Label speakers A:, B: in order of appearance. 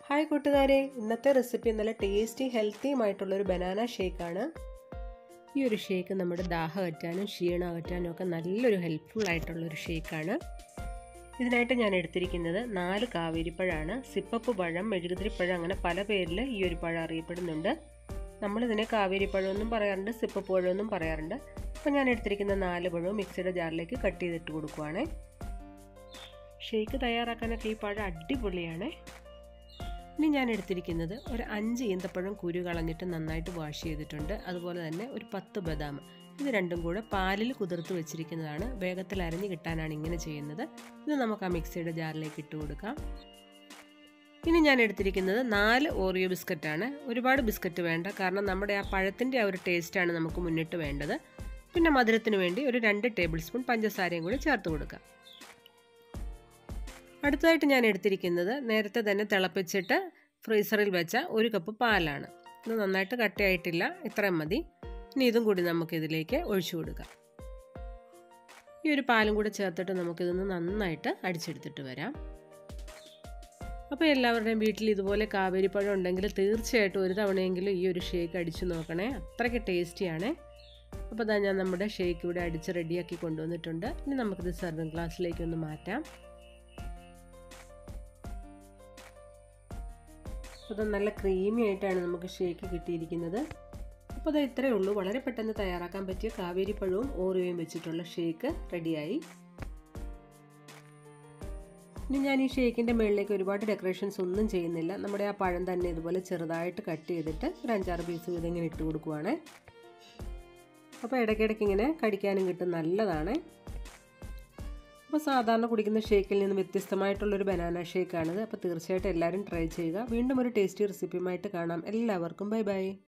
A: hi കൂട്ടുകാരെ ഇന്നത്തെ recipe നല്ല ടേസ്റ്റി ഹെൽത്തിയുമായിട്ടുള്ളൊരു ബനാന ഷേക്കാണ് ഈ ഒരു ഷേക്ക് നമ്മുടെ ദാഹം അകറ്റാനും ക്ഷീണം അകറ്റാനും ഒക്കെ നല്ലൊരു ഹെൽപ്ഫുൾ ആയിട്ടുള്ളൊരു ഷേക്കാണ് ഇതിനായിട്ട് ഞാൻ എടുത്തിരിക്കുന്നത് നാല് കാവേരിപ്പഴമാണ് സിപ്പപ്പ് പഴം മെഴുകുതിരിപ്പഴം അങ്ങനെ പല പേരിൽ ഈ ഒരു പഴം അറിയപ്പെടുന്നുണ്ട് നമ്മളിതിനെ കാവേരിപ്പഴം എന്നും പറയാറുണ്ട് സിപ്പപ്പ് പഴം എന്നും പറയാറുണ്ട് അപ്പോൾ ഞാൻ എടുത്തിരിക്കുന്ന നാല് പഴവും മിക്സിയുടെ ജാറിലേക്ക് കട്ട് ചെയ്തിട്ട് കൊടുക്കുവാണേ ഷേക്ക് തയ്യാറാക്കാനൊക്കെ ഈ പഴം അടിപൊളിയാണ് ഇനി ഞാൻ എടുത്തിരിക്കുന്നത് ഒരു അഞ്ച് ഈന്തപ്പഴം കുരു കളഞ്ഞിട്ട് നന്നായിട്ട് വാഷ് ചെയ്തിട്ടുണ്ട് അതുപോലെ തന്നെ ഒരു പത്ത് ബദാം ഇത് രണ്ടും കൂടെ പാലിൽ കുതിർത്ത് വെച്ചിരിക്കുന്നതാണ് വേഗത്തിൽ അരഞ്ഞു കിട്ടാനാണ് ഇങ്ങനെ ചെയ്യുന്നത് ഇത് നമുക്ക് ആ മിക്സിയുടെ ജാറിലേക്ക് ഇട്ട് കൊടുക്കാം ഇനി ഞാൻ എടുത്തിരിക്കുന്നത് നാല് ഓറിയോ ബിസ്ക്കറ്റാണ് ഒരുപാട് ബിസ്ക്കറ്റ് വേണ്ട കാരണം നമ്മുടെ ആ പഴത്തിൻ്റെ ആ ഒരു ടേസ്റ്റാണ് നമുക്ക് മുന്നിട്ട് വേണ്ടത് പിന്നെ മധുരത്തിന് വേണ്ടി ഒരു രണ്ട് ടേബിൾ സ്പൂൺ പഞ്ചസാരയും കൂടി ചേർത്ത് കൊടുക്കാം അടുത്തതായിട്ട് ഞാൻ എടുത്തിരിക്കുന്നത് നേരത്തെ തന്നെ തിളപ്പിച്ചിട്ട് ഫ്രീസറിൽ വെച്ച ഒരു കപ്പ് പാലാണ് ഇത് നന്നായിട്ട് കട്ടയായിട്ടില്ല ഇത്രയും മതി ഇനി ഇതും കൂടി നമുക്കിതിലേക്ക് ഒഴിച്ചു കൊടുക്കാം ഈ ഒരു പാലും കൂടെ ചേർത്തിട്ട് നമുക്കിതൊന്ന് നന്നായിട്ട് അടിച്ചെടുത്തിട്ട് വരാം അപ്പോൾ എല്ലാവരുടെയും വീട്ടിൽ ഇതുപോലെ കാവേരിപ്പഴം ഉണ്ടെങ്കിൽ തീർച്ചയായിട്ടും ഒരു തവണയെങ്കിലും ഈ ഒരു ഷേക്ക് അടിച്ചു നോക്കണേ അത്രയ്ക്ക് ടേസ്റ്റിയാണ് അപ്പോൾ ഇതാ ഞാൻ നമ്മുടെ ഷേക്ക് ഇവിടെ അടിച്ച് റെഡിയാക്കി കൊണ്ടുവന്നിട്ടുണ്ട് ഇനി നമുക്കിത് സെർവിങ് ഗ്ലാസ്സിലേക്ക് ഒന്ന് മാറ്റാം അപ്പോൾ ഇത് നല്ല ക്രീമി ആയിട്ടാണ് നമുക്ക് ഷേക്ക് കിട്ടിയിരിക്കുന്നത് അപ്പോൾ അത് ഇത്രയേ ഉള്ളൂ വളരെ പെട്ടെന്ന് തയ്യാറാക്കാൻ പറ്റിയ കാവേരിപ്പഴവും ഓറിയോയും വെച്ചിട്ടുള്ള ഷേക്ക് റെഡിയായി ഇനി ഞാൻ ഈ ഷേക്കിൻ്റെ മുകളിലേക്ക് ഒരുപാട് ഡെക്കറേഷൻസ് ഒന്നും ചെയ്യുന്നില്ല നമ്മുടെ ആ പഴം തന്നെ ഇതുപോലെ ചെറുതായിട്ട് കട്ട് ചെയ്തിട്ട് ഒരു അഞ്ചാറ് പീസ് ഇതിങ്ങനെ ഇട്ട് കൊടുക്കുവാണ് അപ്പോൾ ഇടയ്ക്കിടയ്ക്ക് ഇങ്ങനെ കടിക്കാനും കിട്ടും നല്ലതാണ് അപ്പോൾ സാധാരണ കുടിക്കുന്ന ഷേക്കിൽ നിന്ന് വ്യത്യസ്തമായിട്ടുള്ളൊരു ബനാന ഷേക്കാണിത് അപ്പോൾ തീർച്ചയായിട്ടും എല്ലാവരും ട്രൈ ചെയ്യുക വീണ്ടും ഒരു ടേസ്റ്റി റെസിപ്പിയുമായിട്ട് കാണാം എല്ലാവർക്കും ബൈ ബൈ